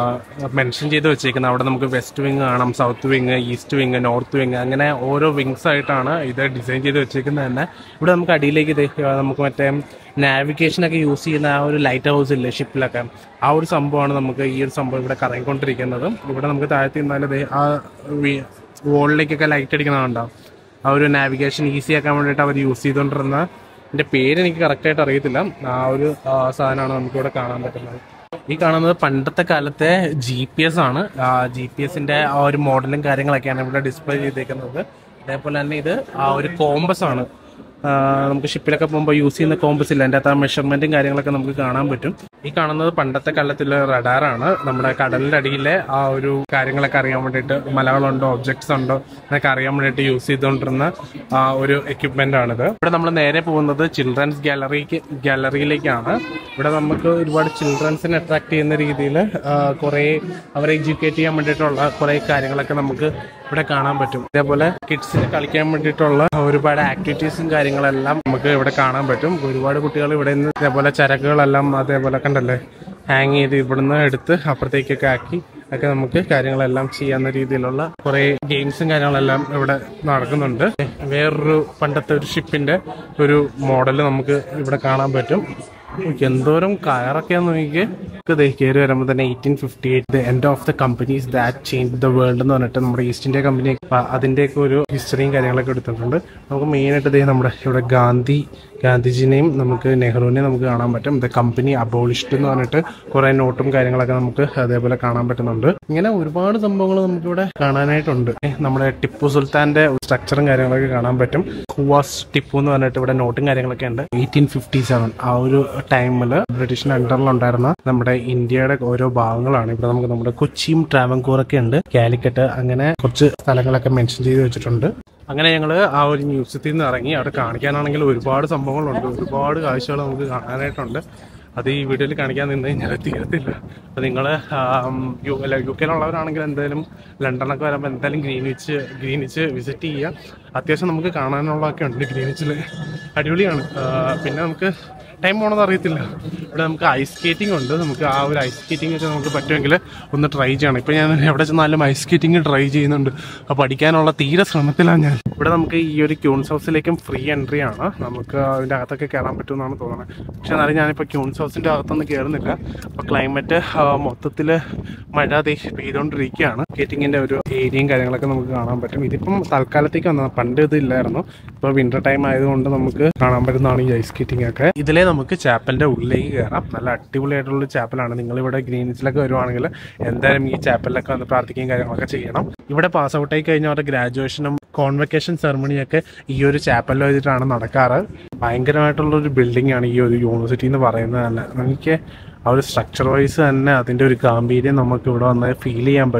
മെൻഷൻ ചെയ്ത് വെച്ചേക്കുന്നത് അവിടെ നമുക്ക് വെസ്റ്റ് വിങ് കാണാം south wing east wing north wing അങ്ങനെ ഓരോ വിങ്സ് ആയിട്ടാണ് ഇത് ഡിസൈൻ ചെയ്ത് വെച്ചേക്കുന്നത് തന്നെ ഇവിടെ നമുക്ക് അടിയിലേക്ക് ദേ, ആ, നമുക്ക് മറ്റേ നാവിഗേഷനൊക്കെ യൂസ് ചെയ്യുന്ന ആ ഒരു ലൈറ്റ് ഹൗസ് ഇല്ലേ ഷിപ്പിലൊക്കെ ആ ഒരു സംഭവമാണ് നമുക്ക് ഈ ഒരു സംഭവം ഇവിടെ കറങ്ങിക്കൊണ്ടിരിക്കുന്നത് ഇവിടെ നമുക്ക് താഴത്ത് നിന്നാൽ ദേ ആ വോളിലേക്കൊക്കെ ലൈറ്റ് അടിക്കുന്നതുണ്ടാവും ആ ഒരു നാവിഗേഷൻ ഈസി ആക്കാൻ വേണ്ടിയിട്ട് അവർ യൂസ് ചെയ്തുകൊണ്ടിരുന്ന എൻ്റെ പേര് എനിക്ക് കറക്റ്റായിട്ട് അറിയത്തില്ല ആ ഒരു ആ, സാധനമാണ് നമുക്കിവിടെ കാണാൻ പറ്റുന്നത് ഈ കാണുന്നത് പണ്ടത്തെ കാലത്തെ ജി പി എസ് ആണ് ജി പി എസിന്റെ ആ ഒരു മോഡലും കാര്യങ്ങളൊക്കെയാണ് ഇവിടെ ഡിസ്പ്ലേ ചെയ്തേക്കുന്നത് അതേപോലെ തന്നെ ഇത് ആ ഒരു കോമ്പസ് ആണ് ആ, നമുക്ക് ഷിപ്പിലൊക്കെ പോകുമ്പോൾ യൂസ് ചെയ്യുന്ന കോമ്പസ് ഇല്ല അതിൻ്റെ അകത്ത് ആ മെഷർമെന്റും കാര്യങ്ങളൊക്കെ നമുക്ക് കാണാൻ പറ്റും ഈ കാണുന്നത് പണ്ടത്തെ കാലത്തിലെ റഡാറാണ് നമ്മുടെ കടലിന്റെ അടിയിലെ ആ ഒരു കാര്യങ്ങളൊക്കെ അറിയാൻ വേണ്ടിയിട്ട് മലകളുണ്ടോ ഒബ്ജക്ട്സ് ഉണ്ടോ എന്നൊക്കെ അറിയാൻ വേണ്ടിയിട്ട് യൂസ് ചെയ്തുകൊണ്ടിരുന്ന ആ ഒരു എക്യുപ്മെന്റ് ആണിത് ഇവിടെ നമ്മൾ നേരെ പോകുന്നത് ചിൽഡ്രൻസ് ഗാലറിക്ക് ഗാലറിയിലേക്കാണ് ഇവിടെ നമുക്ക് ഒരുപാട് ചിൽഡ്രൻസിനെ അട്രാക്ട് ചെയ്യുന്ന രീതിയിൽ കുറേ അവരെ എഡ്യൂക്കേറ്റ് ചെയ്യാൻ വേണ്ടിയിട്ടുള്ള കുറേ കാര്യങ്ങളൊക്കെ നമുക്ക് ഇവിടെ കാണാൻ പറ്റും അതേപോലെ കിഡ്സിന് കളിക്കാൻ വേണ്ടിയിട്ടുള്ള ഒരുപാട് ആക്ടിവിറ്റീസും കാര്യങ്ങളെല്ലാം നമുക്ക് ഇവിടെ കാണാൻ പറ്റും ഒരുപാട് കുട്ടികൾ ഇവിടെ നിന്ന് ഇതേപോലെ ചരക്കുകളെല്ലാം അതേപോലെ കണ്ടല്ലേ ഹാങ് ചെയ്ത് ഇവിടുന്ന് എടുത്ത് അപ്പുറത്തേക്കൊക്കെ ആക്കി ഒക്കെ നമുക്ക് കാര്യങ്ങളെല്ലാം ചെയ്യാവുന്ന രീതിയിലുള്ള കുറെ ഗെയിംസും കാര്യങ്ങളെല്ലാം ഇവിടെ നടക്കുന്നുണ്ട് വേറൊരു പണ്ടത്തെ ഒരു ഷിപ്പിന്റെ ഒരു മോഡൽ നമുക്ക് ഇവിടെ കാണാൻ പറ്റും നോക്കി എന്തോരം കയറൊക്കെയാന്ന് നോക്കിയേ ദേ കയറി വരുമ്പോൾ തന്നെ eighteen fifty eight the end of the companies that change the world എന്ന് പറഞ്ഞിട്ട് നമ്മുടെ ഈസ്റ്റ് ഇന്ത്യ കമ്പനി അതിൻ്റെയൊക്കെ ഒരു ഹിസ്റ്ററിയും കാര്യങ്ങളൊക്കെ എടുത്തിട്ടുണ്ട് നമുക്ക് മെയിനായിട്ട് ദേ നമ്മുടെ ഇവിടെ ഗാന്ധി ഗാന്ധിജിനെയും നമുക്ക് നെഹ്റുവിനെയും നമുക്ക് കാണാൻ പറ്റും ദ കമ്പനി അബോളിഷ്ഡ് എന്ന് പറഞ്ഞിട്ട് കുറെ നോട്ടും കാര്യങ്ങളൊക്കെ നമുക്ക് അതേപോലെ കാണാൻ പറ്റുന്നുണ്ട് ഇങ്ങനെ ഒരുപാട് സംഭവങ്ങൾ നമുക്കിവിടെ കാണാനായിട്ടുണ്ട് ഏ, നമ്മുടെ ടിപ്പു സുൽത്താന്റെ സ്ട്രക്ചറും കാര്യങ്ങളൊക്കെ കാണാൻ പറ്റും ഹുവാസ് ടിപ്പു എന്ന് പറഞ്ഞിട്ട് ഇവിടെ നോട്ടും കാര്യങ്ങളൊക്കെ ഉണ്ട് എയ്റ്റീൻ ഫിഫ്റ്റി സെവൻ ആ ഒരു ടൈമിൽ ബ്രിട്ടീഷിന്റെ അണ്ടറിലുണ്ടായിരുന്ന നമ്മുടെ ഇന്ത്യയുടെ ഓരോ ഭാഗങ്ങളാണ് ഇവിടെ നമുക്ക് നമ്മുടെ കൊച്ചിയും ട്രാവൻകൂറൊക്കെ ഉണ്ട് കാലിക്കറ്റ് അങ്ങനെ കുറച്ച് സ്ഥലങ്ങളൊക്കെ മെൻഷൻ ചെയ്ത് വെച്ചിട്ടുണ്ട് അങ്ങനെ ഞങ്ങൾ ആ ഒരു മ്യൂസിയത്തിൽ നിന്ന് ഇറങ്ങി അവിടെ കാണിക്കാനാണെങ്കിൽ ഒരുപാട് സംഭവങ്ങളുണ്ട് ഒരുപാട് കാഴ്ചകൾ നമുക്ക് കാണാനായിട്ടുണ്ട് അത് ഈ വീഡിയോയിൽ കാണിക്കാൻ നിന്ന് കഴിഞ്ഞാൽ തീരത്തില്ല അപ്പോൾ നിങ്ങൾ യു അല്ല യു കെയിലുള്ളവരാണെങ്കിൽ എന്തായാലും ലണ്ടനൊക്കെ വരുമ്പോൾ എന്തായാലും ഗ്രീനിച്ച് ഗ്രീനിച്ച് വിസിറ്റ് ചെയ്യുക അത്യാവശ്യം നമുക്ക് കാണാനുള്ളതൊക്കെ ഉണ്ട് ഗ്രീനിച്ചിൽ അടിപൊളിയാണ് ആ, പിന്നെ നമുക്ക് ടൈം പോണത് അറിയത്തില്ല ഇവിടെ നമുക്ക് ഐസ് സ്കേറ്റിംഗ് ഉണ്ട് നമുക്ക് ആ ഒരു ഐസ് സ്കേറ്റിംഗ് ഒക്കെ നമുക്ക് പറ്റുമെങ്കിൽ ഒന്ന് ട്രൈ ചെയ്യണം ഇപ്പം ഞാൻ എവിടെ ചെന്നാലും ഐസ് സ്കേറ്റിംഗ് ട്രൈ ചെയ്യുന്നുണ്ട് അപ്പോൾ പഠിക്കാനുള്ള തീരെ ശ്രമത്തിലാണ് ഞാൻ ഇവിടെ നമുക്ക് ഈ ഒരു ക്യൂൺസ് ഹൗസിലേക്കും ഫ്രീ എൻട്രി ആണ് നമുക്ക് അതിൻ്റെ അകത്തൊക്കെ കയറാൻ പറ്റുമെന്നാണ് തോന്നുന്നത് പക്ഷെ എന്നാലും ഞാനിപ്പോൾ ക്യൂൺസ് ഹൗസിൻ്റെ അകത്തൊന്നും കയറുന്നില്ല അപ്പോൾ ക്ലൈമറ്റ് മൊത്തത്തിൽ മഴ ദേ പെയ്തുകൊണ്ടിരിക്കുകയാണ് സ്കേറ്റിങ്ങിൻ്റെ ഒരു ഏരിയയും കാര്യങ്ങളൊക്കെ നമുക്ക് കാണാൻ പറ്റും ഇതിപ്പം തൽക്കാലത്തേക്ക് വന്നതാണ് പണ്ട് ഇത് ഇല്ലായിരുന്നു ഇപ്പോൾ വിന്റർ ടൈം ആയതുകൊണ്ട് നമുക്ക് കാണാൻ പറ്റുന്നതാണ് ഈ ഐസ് സ്കേറ്റിംഗ് ഒക്കെ ഇതിലെ നമുക്ക് ചാപ്പലിന്റെ ഉള്ളിലേക്ക് കയറാം നല്ല അടിപൊളിയായിട്ടുള്ള ചാപ്പലാണ് നിങ്ങൾ ഇവിടെ ഗ്രീനിച്ചിലൊക്കെ വരുവാണെങ്കിൽ എന്തായാലും ഈ ചാപ്പലിലൊക്കെ വന്ന് പ്രാർത്ഥിക്കുകയും കാര്യങ്ങളൊക്കെ ചെയ്യണം ഇവിടെ പാസ് ഔട്ട് ആയി കഴിഞ്ഞവരുടെ ഗ്രാജുവേഷനും കോൺവെക്കേഷൻ സെറമണിയൊക്കെ ഈ ഒരു ചാപ്പലിൽ വെച്ചിട്ടാണ് നടക്കാറ് ഭയങ്കരമായിട്ടുള്ള ഒരു ബിൽഡിംഗ് ആണ് ഈ ഒരു യൂണിവേഴ്സിറ്റി എന്ന് പറയുന്നത് തന്നെ നമുക്ക് ആ ഒരു സ്ട്രക്ചർ വൈസ് തന്നെ അതിന്റെ ഒരു ഗാംഭീര്യം നമുക്ക് ഇവിടെ വന്ന് ഫീൽ ചെയ്യാൻ പറ്റും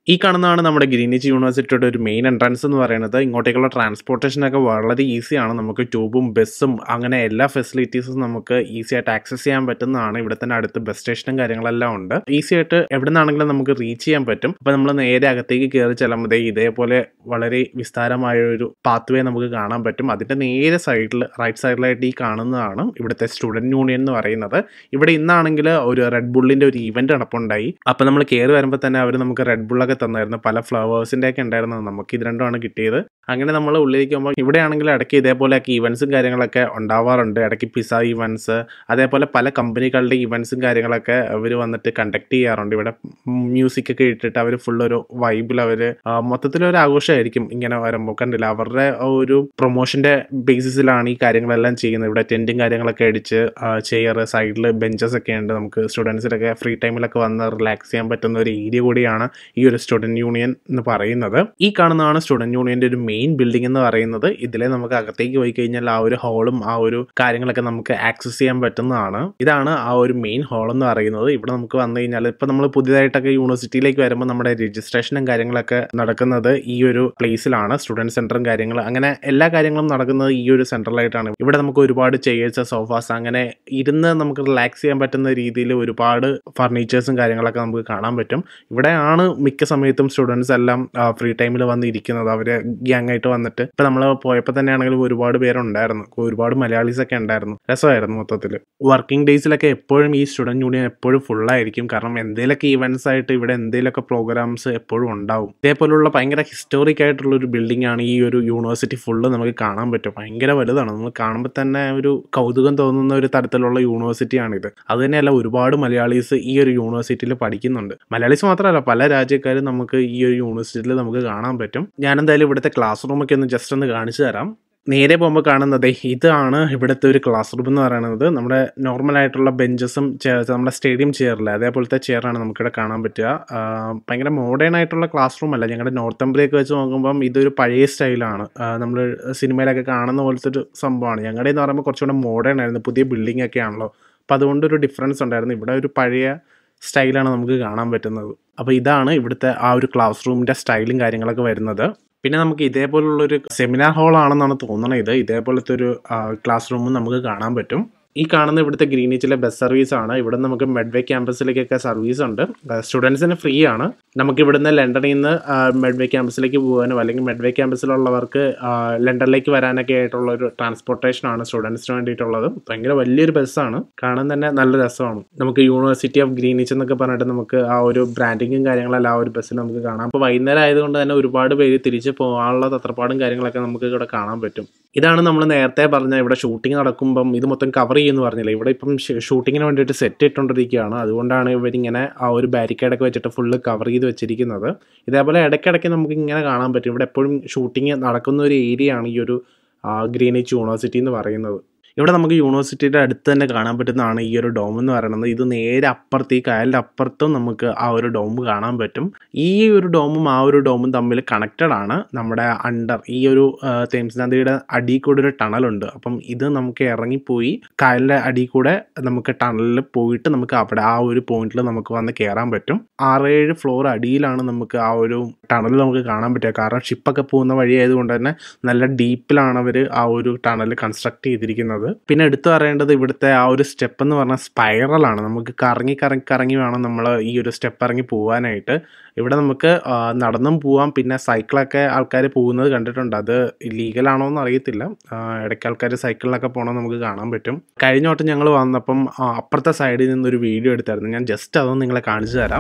ഈ കാണുന്നതാണ് നമ്മുടെ ഗ്രീനിച്ച് യൂണിവേഴ്സിറ്റിയുടെ ഒരു മെയിൻ എൻട്രൻസ് എന്ന് പറയുന്നത് ഇങ്ങോട്ടേക്കുള്ള ട്രാൻസ്പോർട്ടേഷനൊക്കെ വളരെ ഈസിയാണ് നമുക്ക് ട്യൂബും ബസ്സും അങ്ങനെ എല്ലാ ഫെസിലിറ്റീസും നമുക്ക് ഈസി ആയിട്ട് ആക്സസ് ചെയ്യാൻ പറ്റുന്നതാണ് ഇവിടെ തന്നെ അടുത്ത് ബസ് സ്റ്റേഷനും കാര്യങ്ങളെല്ലാം ഉണ്ട് ഈസി ആയിട്ട് എവിടെ നിന്നാണെങ്കിലും നമുക്ക് റീച്ച് ചെയ്യാൻ പറ്റും അപ്പോൾ നമ്മൾ നേരെ അകത്തേക്ക് കയറി ചെല്ലുമ്പോൾ ഇതേപോലെ വളരെ വിസ്താരമായ ഒരു പാത്ത് വേ നമുക്ക് കാണാൻ പറ്റും അതിൻ്റെ നേരെ സൈഡിൽ റൈറ്റ് സൈഡിലായിട്ട് ഈ കാണുന്നതാണ് ഇവിടുത്തെ സ്റ്റുഡൻറ് യൂണിയൻ എന്ന് പറയുന്നത് ഇവിടെ ഇന്നാണെങ്കിൽ ഒരു റെഡ് ബുള്ളിൻ്റെ ഒരു ഈവൻറ്റ് നടപ്പുണ്ടായി അപ്പോൾ നമ്മൾ കയറി വരുമ്പോൾ തന്നെ അവർ നമുക്ക് റെഡ് ബുള്ളൊക്കെ തന്നായിരുന്നു പല ഫ്ലവേഴ്സിൻ്റെ ഒക്കെ ഉണ്ടായിരുന്നു നമുക്ക് ഇത് രണ്ടുമാണ് കിട്ടിയത് അങ്ങനെ നമ്മൾ ഉള്ളിലേക്ക് പോകുമ്പോൾ ഇവിടെയാണെങ്കിൽ ഇടയ്ക്ക് ഇതേപോലെയൊക്കെ ഇവൻസും കാര്യങ്ങളൊക്കെ ഉണ്ടാവാറുണ്ട് ഇടയ്ക്ക് പിസ ഇവൻസ് അതേപോലെ പല കമ്പനികളുടെ ഇവൻസും കാര്യങ്ങളൊക്കെ അവർ വന്നിട്ട് കണ്ടക്ട് ചെയ്യാറുണ്ട് ഇവിടെ മ്യൂസിക് ഒക്കെ ഇട്ടിട്ട് അവർ ഫുൾ ഒരു വൈബിൽ അവർ മൊത്തത്തിലൊരു ആഘോഷമായിരിക്കും ഇങ്ങനെ വരുമ്പോൾ കണ്ടില്ല അവരുടെ ഒരു പ്രൊമോഷന്റെ ബേസിസിലാണ് ഈ കാര്യങ്ങളെല്ലാം ചെയ്യുന്നത് ഇവിടെ ടെന്റും കാര്യങ്ങളൊക്കെ അടിച്ച് ചെയർ സൈഡിൽ ബെഞ്ചസ് ഒക്കെ ഉണ്ട് നമുക്ക് സ്റ്റുഡൻസിനൊക്കെ ഫ്രീ ടൈമിലൊക്കെ വന്ന് റിലാക്സ് ചെയ്യാൻ പറ്റുന്ന ഒരു ഏരിയ കൂടിയാണ് ഈ ഒരു സ്റ്റുഡൻറ് യൂണിയൻ എന്ന് പറയുന്നത് ഈ കാണുന്നതാണ് സ്റ്റുഡൻറ് യൂണിയന്റെ ഒരു മെയിൻ ബിൽഡിംഗ് എന്ന് പറയുന്നത് ഇതിലെ നമുക്ക് അകത്തേക്ക് പോയി കഴിഞ്ഞാൽ ആ ഒരു ഹോളും ആ ഒരു കാര്യങ്ങളൊക്കെ നമുക്ക് ആക്സസ് ചെയ്യാൻ പറ്റുന്നതാണ് ഇതാണ് ആ ഒരു മെയിൻ ഹോൾ എന്ന് പറയുന്നത് ഇവിടെ നമുക്ക് വന്നു കഴിഞ്ഞാൽ ഇപ്പൊ നമ്മൾ പുതിയതായിട്ടൊക്കെ യൂണിവേഴ്സിറ്റിയിലേക്ക് വരുമ്പോൾ നമ്മുടെ രജിസ്ട്രേഷനും കാര്യങ്ങളൊക്കെ നടക്കുന്നത് ഈ ഒരു പ്ലേസിലാണ് സ്റ്റുഡൻറ് സെന്ററും കാര്യങ്ങൾ അങ്ങനെ എല്ലാ കാര്യങ്ങളും നടക്കുന്നത് ഈ ഒരു സെന്ററിലായിട്ടാണ് ഇവിടെ നമുക്ക് ഒരുപാട് ചെയേഴ്സ് സോഫാസ് അങ്ങനെ ഇരുന്ന് നമുക്ക് റിലാക്സ് ചെയ്യാൻ പറ്റുന്ന രീതിയിൽ ഒരുപാട് ഫർണിച്ചേഴ്സും കാര്യങ്ങളൊക്കെ നമുക്ക് കാണാൻ പറ്റും ഇവിടെയാണ് മിക്ക സമയത്തും സ്റ്റുഡൻസ് എല്ലാം ഫ്രീ ടൈമിൽ വന്ന് ഇരിക്കുന്നത് അവർ ഗ്യാങ് ആയിട്ട് വന്നിട്ട് ഇപ്പൊ നമ്മൾ പോയപ്പോൾ തന്നെയാണെങ്കിലും ഒരുപാട് പേരുണ്ടായിരുന്നു ഒരുപാട് മലയാളീസ് ഒക്കെ ഉണ്ടായിരുന്നു രസമായിരുന്നു മൊത്തത്തിൽ വർക്കിംഗ് ഡേയ്സിലൊക്കെ എപ്പോഴും ഈ സ്റ്റുഡൻറ് യൂണിയൻ എപ്പോഴും ഫുള്ളായിരിക്കും കാരണം എന്തെങ്കിലുമൊക്കെ ഇവന്റ്സ് ആയിട്ട് ഇവിടെ എന്തെങ്കിലുമൊക്കെ പ്രോഗ്രാംസ് എപ്പോഴും ഉണ്ടാവും ഇതേപോലുള്ള ഭയങ്കര ഹിസ്റ്റോറിക് ആയിട്ടുള്ള ഒരു ബിൽഡിംഗ് ആണ് ഈ ഒരു യൂണിവേഴ്സിറ്റി ഫുള്ള് നമുക്ക് കാണാൻ പറ്റും ഭയങ്കര വലുതാണ് നമ്മൾ കാണുമ്പോൾ തന്നെ ഒരു കൗതുകം തോന്നുന്ന ഒരു തരത്തിലുള്ള യൂണിവേഴ്സിറ്റിയാണിത് അത് തന്നെയല്ല ഒരുപാട് മലയാളീസ് ഈ ഒരു യൂണിവേഴ്സിറ്റിയിൽ പഠിക്കുന്നുണ്ട് മലയാളീസ് മാത്രമല്ല പല രാജ്യക്കാരും നമുക്ക് ഈ ഒരു യൂണിവേഴ്സിറ്റിയിൽ നമുക്ക് കാണാൻ പറ്റും ഞാൻ എന്തായാലും ഇവിടുത്തെ ക്ലാസ് റൂമൊക്കെ ഒന്ന് ജസ്റ്റ് ഒന്ന് കാണിച്ചു തരാം നേരെ പോകുമ്പോൾ കാണുന്നത് ഇതാണ് ഇവിടുത്തെ ഒരു ക്ലാസ് റൂം എന്ന് പറയുന്നത് നമ്മുടെ നോർമൽ ആയിട്ടുള്ള ബെഞ്ചസും ചെയർസ് നമ്മുടെ സ്റ്റേഡിയം ചെയറില്ല അതേപോലത്തെ ചെയറാണ് നമുക്കിവിടെ കാണാൻ പറ്റുക ഭയങ്കര മോഡേൺ ആയിട്ടുള്ള ക്ലാസ് റൂം അല്ല ഞങ്ങളുടെ നോർത്ത് അമ്പലേക്ക് വെച്ച് നോക്കുമ്പം ഇതൊരു പഴയ സ്റ്റൈലാണ് നമ്മൾ സിനിമയിലൊക്കെ കാണുന്ന പോലത്തെ ഒരു സംഭവമാണ് ഞങ്ങളുടെ എന്ന് പറയുമ്പോൾ കുറച്ചുകൂടെ മോഡേൺ ആയിരുന്നു പുതിയ ബിൽഡിംഗ് ഒക്കെ ആണല്ലോ അപ്പോൾ അതുകൊണ്ടൊരു ഡിഫറൻസ് ഉണ്ടായിരുന്നു ഇവിടെ ഒരു പഴയ സ്റ്റൈലാണ് നമുക്ക് കാണാൻ പറ്റുന്നത് അപ്പോൾ ഇതാണ് ഇവിടുത്തെ ആ ഒരു ക്ലാസ് റൂമിൻ്റെ സ്റ്റൈലും കാര്യങ്ങളൊക്കെ വരുന്നത് പിന്നെ നമുക്ക് ഇതേപോലുള്ളൊരു സെമിനാർ ഹാൾ ആണെന്നാണ് തോന്നണത് ഇത് ഇതേപോലത്തെ ഒരു ക്ലാസ് റൂമും നമുക്ക് കാണാൻ പറ്റും ഈ കാണുന്ന ഇവിടുത്തെ ഗ്രീനിച്ചിലെ ബസ് സർവീസ് ആണ് ഇവിടെ നമുക്ക് മെഡ്വേ ക്യാമ്പസിലേക്കൊക്കെ സർവീസ് ഉണ്ട് സ്റ്റുഡൻസിന് ഫ്രീ ആണ് നമുക്ക് ഇവിടുന്ന് ലണ്ടനിൽ നിന്ന് മെഡ്വേ ക്യാമ്പസിലേക്ക് പോകാനോ അല്ലെങ്കിൽ മെഡ്വേ ക്യാമ്പസിലുള്ളവർക്ക് ലണ്ടനിലേക്ക് വരാനൊക്കെ ആയിട്ടുള്ള ഒരു ട്രാൻസ്പോർട്ടേഷൻ ആണ് സ്റ്റുഡൻസിന് വേണ്ടിയിട്ടുള്ളത് ഭയങ്കര വലിയൊരു ബസ്സാണ് കാണാൻ തന്നെ നല്ല രസമാണ് നമുക്ക് യൂണിവേഴ്സിറ്റി ഓഫ് ഗ്രീനിച്ച് എന്നൊക്കെ പറഞ്ഞിട്ട് നമുക്ക് ആ ഒരു ബ്രാൻഡിങ്ങും കാര്യങ്ങളെല്ലാം ആ ഒരു ബസ്സിൽ നമുക്ക് കാണാം അപ്പോൾ വൈകുന്നേരം ആയതുകൊണ്ട് തന്നെ ഒരുപാട് പേര് തിരിച്ച് പോകാനുള്ള തത്രപ്പാടും കാര്യങ്ങളൊക്കെ നമുക്ക് ഇവിടെ കാണാൻ പറ്റും ഇതാണ് നമ്മൾ നേരത്തെ പറഞ്ഞ ഇവിടെ ഷൂട്ടിംഗ് നടക്കുമ്പം ഇത് മൊത്തം കവർ ചെയ്യുമെന്ന് പറഞ്ഞില്ല ഇവിടെ ഇപ്പം ഷൂട്ടിങ്ങിന് വേണ്ടിയിട്ട് സെറ്റ് ഇട്ടുകൊണ്ടിരിക്കുകയാണ് അതുകൊണ്ടാണ് ഇവരിങ്ങനെ ആ ഒരു ബാരിക്കേഡൊക്കെ വെച്ചിട്ട് ഫുള്ള് കവർ ചെയ്ത് വെച്ചിരിക്കുന്നത് ഇതേപോലെ ഇടയ്ക്കിടയ്ക്ക് നമുക്ക് ഇങ്ങനെ കാണാൻ പറ്റും ഇവിടെ എപ്പോഴും ഷൂട്ടിങ് നടക്കുന്ന ഒരു ഏരിയ ആണ് ഈ ഒരു ഗ്രീനിച്ച് യൂണിവേഴ്സിറ്റി എന്ന് പറയുന്നത് ഇവിടെ നമുക്ക് യൂണിവേഴ്സിറ്റിയുടെ അടുത്ത് തന്നെ കാണാൻ പറ്റുന്നതാണ് ഈ ഒരു ഡോം എന്ന് പറയുന്നത് ഇത് നേരെ അപ്പുറത്ത് ഈ കായലിൻ്റെ അപ്പുറത്തും നമുക്ക് ആ ഒരു ഡോം കാണാൻ പറ്റും ഈ ഒരു ഡോമും ആ ഒരു ഡോമും തമ്മിൽ കണക്റ്റഡ് ആണ് നമ്മുടെ അണ്ടർ ഈ ഒരു തേംസ് നദിയുടെ അടിയിൽ കൂടെ ഒരു ടണലുണ്ട് അപ്പം ഇത് നമുക്ക് ഇറങ്ങിപ്പോയി കായലിൻ്റെ അടിയിൽ കൂടെ നമുക്ക് ടണലിൽ പോയിട്ട് നമുക്ക് അവിടെ ആ ഒരു പോയിന്റിൽ നമുക്ക് വന്ന് കയറാൻ പറ്റും ആറേഴ് ഫ്ലോർ അടിയിലാണ് നമുക്ക് ആ ഒരു ടണൽ നമുക്ക് കാണാൻ പറ്റുക കാരണം ഷിപ്പൊക്കെ പോകുന്ന വഴി ആയതുകൊണ്ട് തന്നെ നല്ല ഡീപ്പിലാണ് അവർ ആ ഒരു ടണൽ കൺസ്ട്രക്ട് ചെയ്തിരിക്കുന്നത് പിന്നെ എടുത്തു പറയേണ്ടത് ഇവിടുത്തെ ആ ഒരു സ്റ്റെപ്പ് എന്ന് പറഞ്ഞാൽ സ്പൈറലാണ് നമുക്ക് കറങ്ങി കറങ്ങി കറങ്ങി വേണം നമ്മൾ ഈ ഒരു സ്റ്റെപ്പ് ഇറങ്ങി പോകാനായിട്ട് ഇവിടെ നമുക്ക് നടന്നും പോവാം പിന്നെ സൈക്കിളൊക്കെ ആൾക്കാർ പോകുന്നത് കണ്ടിട്ടുണ്ട് അത് ലീഗലാണോ എന്ന് അറിയത്തില്ല ഇടയ്ക്ക് ആൾക്കാർ സൈക്കിളിലൊക്കെ പോകണമെന്ന് നമുക്ക് കാണാൻ പറ്റും കഴിഞ്ഞ വട്ടം ഞങ്ങൾ വന്നപ്പം അപ്പുറത്തെ സൈഡിൽ നിന്നൊരു വീഡിയോ എടുത്തായിരുന്നു ഞാൻ ജസ്റ്റ് അതൊന്ന് നിങ്ങളെ കാണിച്ചു തരാം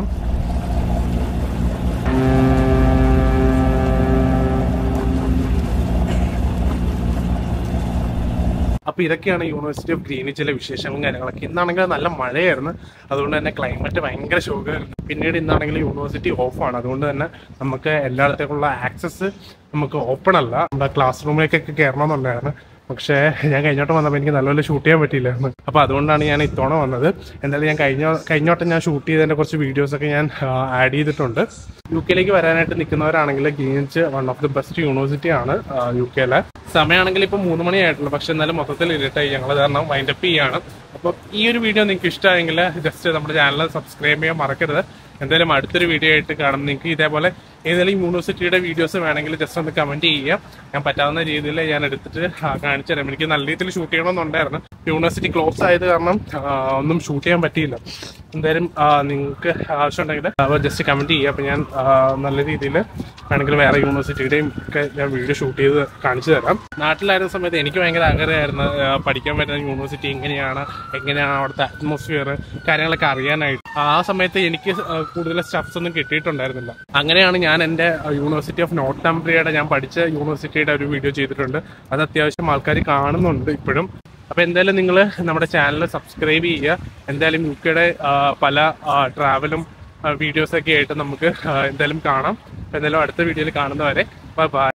അപ്പോൾ ഇതൊക്കെയാണ് യൂണിവേഴ്സിറ്റി ഓഫ് ഗ്രീനിച്ചിലെ വിശേഷങ്ങളും കാര്യങ്ങളൊക്കെ ഇന്നാണെങ്കിൽ നല്ല മഴയായിരുന്നു അതുകൊണ്ട് തന്നെ ക്ലൈമറ്റ് ഭയങ്കര ശോകമായിരുന്നു പിന്നീട് ഇന്നാണെങ്കിൽ യൂണിവേഴ്സിറ്റി ഓഫാണ് അതുകൊണ്ട് തന്നെ നമുക്ക് എല്ലായിടത്തേക്കുള്ള ആക്സസ് നമുക്ക് ഓപ്പൺ അല്ല നമ്മുടെ ക്ലാസ് റൂമിലേക്കൊക്കെ കയറണമെന്നുണ്ടായിരുന്നു പക്ഷേ ഞാൻ കഴിഞ്ഞോട്ടം വന്നപ്പോൾ എനിക്ക് നല്ലപോലെ ഷൂട്ട് ചെയ്യാൻ പറ്റിയില്ലായിരുന്നു അപ്പോൾ അതുകൊണ്ടാണ് ഞാൻ ഇത്തവണ വന്നത് എന്തായാലും ഞാൻ കഴിഞ്ഞ കഴിഞ്ഞോട്ടം ഞാൻ ഷൂട്ട് ചെയ്തതിൻ്റെ കുറച്ച് വീഡിയോസൊക്കെ ഞാൻ ആഡ് ചെയ്തിട്ടുണ്ട് യു കെയിലേക്ക് വരാനായിട്ട് നിൽക്കുന്നവരാണെങ്കിൽ Greenwich one of the best university ആണ് യു കെയിലെ സമയമാണെങ്കിൽ ഇപ്പോൾ മൂന്ന് മണിയായിട്ടുള്ളൂ പക്ഷെ എന്നാലും മൊത്തത്തിൽ ഇരുട്ടായി ഞങ്ങൾ കാരണം വൈൻഡപ്പ് ചെയ്യാണ് അപ്പോൾ ഈ ഒരു വീഡിയോ നിങ്ങൾക്ക് ഇഷ്ടമായെങ്കിൽ ജസ്റ്റ് നമ്മുടെ ചാനൽ സബ്സ്ക്രൈബ് ചെയ്യാൻ മറക്കരുത് എന്തായാലും അടുത്തൊരു വീഡിയോ ആയിട്ട് കാണും നിങ്ങൾക്ക് ഇതേപോലെ ഏതെങ്കിലും യൂണിവേഴ്സിറ്റിയുടെ വീഡിയോസ് വേണമെങ്കിൽ ജസ്റ്റ് ഒന്ന് കമന്റ് ചെയ്യുക ഞാൻ പറ്റാവുന്ന രീതിയിൽ ഞാൻ എടുത്തിട്ട് ആ, കാണിച്ചു തരാം എനിക്ക് നല്ല രീതിയിൽ ഷൂട്ട് ചെയ്യണമെന്നുണ്ടായിരുന്നു യൂണിവേഴ്സിറ്റി ക്ലോസ് ആയത് കാരണം ആ, ഒന്നും ഷൂട്ട് ചെയ്യാൻ പറ്റിയില്ല എന്തായാലും നിങ്ങൾക്ക് ആവശ്യമുണ്ടെങ്കിൽ ജസ്റ്റ് കമന്റ് ചെയ്യുക അപ്പം ഞാൻ ആ, നല്ല രീതിയിൽ വേണമെങ്കിൽ വേറെ യൂണിവേഴ്സിറ്റിയുടെയും ഒക്കെ ഞാൻ വീഡിയോ ഷൂട്ട് ചെയ്ത് കാണിച്ചു തരാം നാട്ടിലായിരുന്ന സമയത്ത് എനിക്ക് ഭയങ്കര ആഗ്രഹമായിരുന്നു ആ, പഠിക്കാൻ പറ്റുന്ന യൂണിവേഴ്സിറ്റി എങ്ങനെയാണ് എങ്ങനെയാണ് അവിടുത്തെ അറ്റ്മോസ്ഫിയർ കാര്യങ്ങളൊക്കെ അറിയാനായിട്ട് ആ സമയത്ത് എനിക്ക് ആ, കൂടുതൽ സ്റ്റഫ്സ് ഒന്നും കിട്ടിയിട്ടുണ്ടായിരുന്നില്ല അങ്ങനെയാണ് ഞാൻ എൻ്റെ യൂണിവേഴ്സിറ്റി ഓഫ് നോർത്താംബ്രിയയുടെ ഞാൻ പഠിച്ച യൂണിവേഴ്സിറ്റിയുടെ ഒരു വീഡിയോ ചെയ്തിട്ടുണ്ട് അത് അത്യാവശ്യം ആൾക്കാർ കാണുന്നുണ്ട് ഇപ്പോഴും അപ്പോൾ എന്തായാലും നിങ്ങൾ നമ്മുടെ ചാനൽ സബ്സ്ക്രൈബ് ചെയ്യുക എന്തായാലും യു കെയുടെ പല ട്രാവലും വീഡിയോസൊക്കെ ആയിട്ട് നമുക്ക് ആ, എന്തായാലും കാണാം അപ്പോൾ എന്തായാലും അടുത്ത വീഡിയോയിൽ കാണുന്നവരെ ബൈ ബൈ